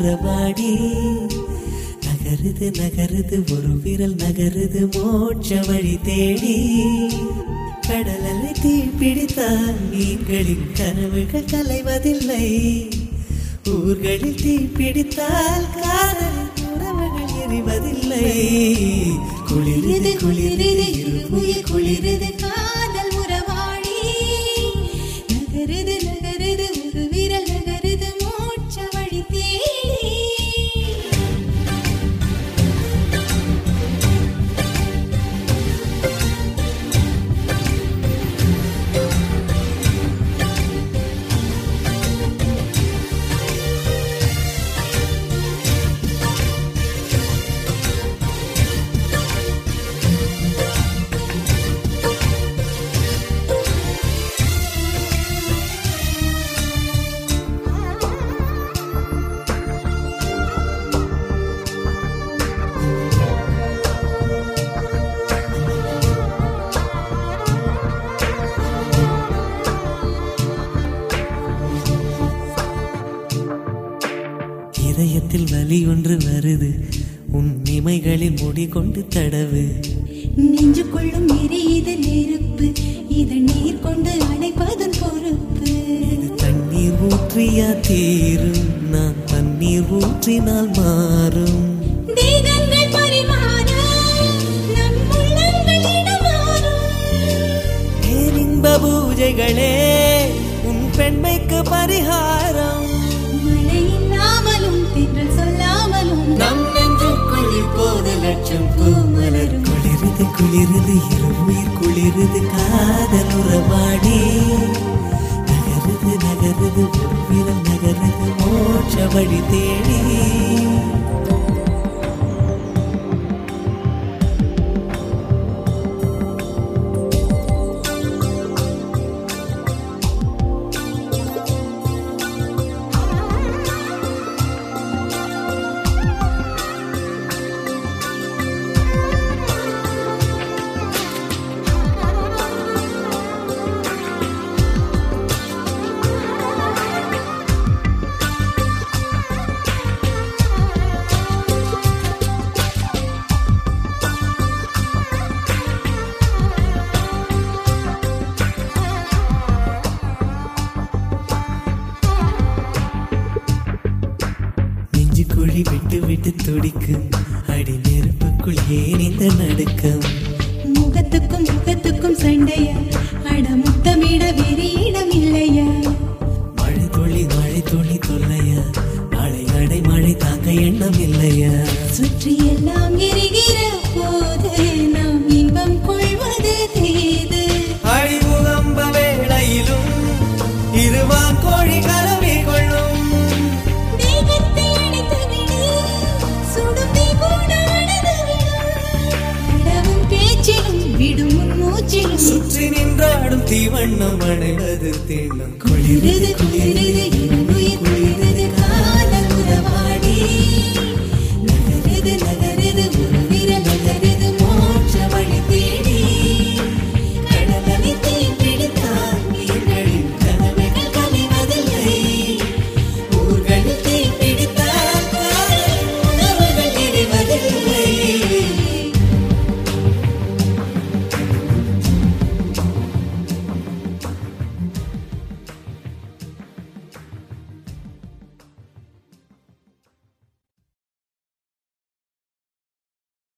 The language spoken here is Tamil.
உறவாடி நகருது நகருது ஒரு விரல் நகருது மோட்ச வழி தேடி கடலலை தீ பிடித்தால் மீன்களின் கனவுகள் கலைவதில்லை ஊர்களில் தீ பிடித்தால் காதலின் உறவுகள் எரிவதில்லை குளிருது குளிருது இருமுயிர் குளிருது காதல் உறவாடி நகருது நகருது ஒரு விரல் நகருது மோட்ச வழி தேடி இதயத்தில் வலி ஒன்று வருது உன் இமைகளில் முடி கொண்டு தடவு நெஞ்சுக்குள்ளும் எரியுது நெருப்பு இதை நீர் கொண்டு அணைப்பதன் பொறுப்பு இது தண்ணீர் ஊற்றியா தீரும் நான் தண்ணீர் ஊற்றினால் மாறும் தேகங்கள் பரிமாற நம் உள்ளங்கள் இடமாறும் பேரின்ப பூஜைகளே உன் பெண்மைக்கு பரிகாரம் மழை இல்லாமலும் தென்றல் சொல்லாமலும் நம் நெஞ்சுக்குள் இப்போது லட்சம் பூமலரும் குளிருது குளிருது இருமுயிர் குளிருது காதல் உறவாடி நகருது நகருது ஒரு விரல் நகருது மோட்ச வழி தேடி நெஞ்சு குழி விட்டு விட்டு துடிக்கும் அடி நெருப்புக்குள் ஏன் இந்த நடுக்கம் முகத்துக்கும் முகத்துக்கும் சண்டையா அட முத்தமிட வேறு இடம் இல்லையா மழை துளி மழை துளி தொல்லையா நாளை அடை மழை தாங்க எண்ணம் இல்லையா சுற்றி எல்லாம் எரிகிற போது நாம் இன்பம் கொள்வது தேது அழிமுகம்ப வேளையிலும் இருவான் கோழி கலவி கொள்ளும் தேகத்தை அணைத்து விடு சுடும் தீ கூட அணைந்து விடும் விடவும் பேச்சிலும் விடும் உன் மூச்சிலும் சுற்றி நின்றாடும் தீவண்ணம் அடைவது திண்ணம் குளிருது குளிருது குளிருது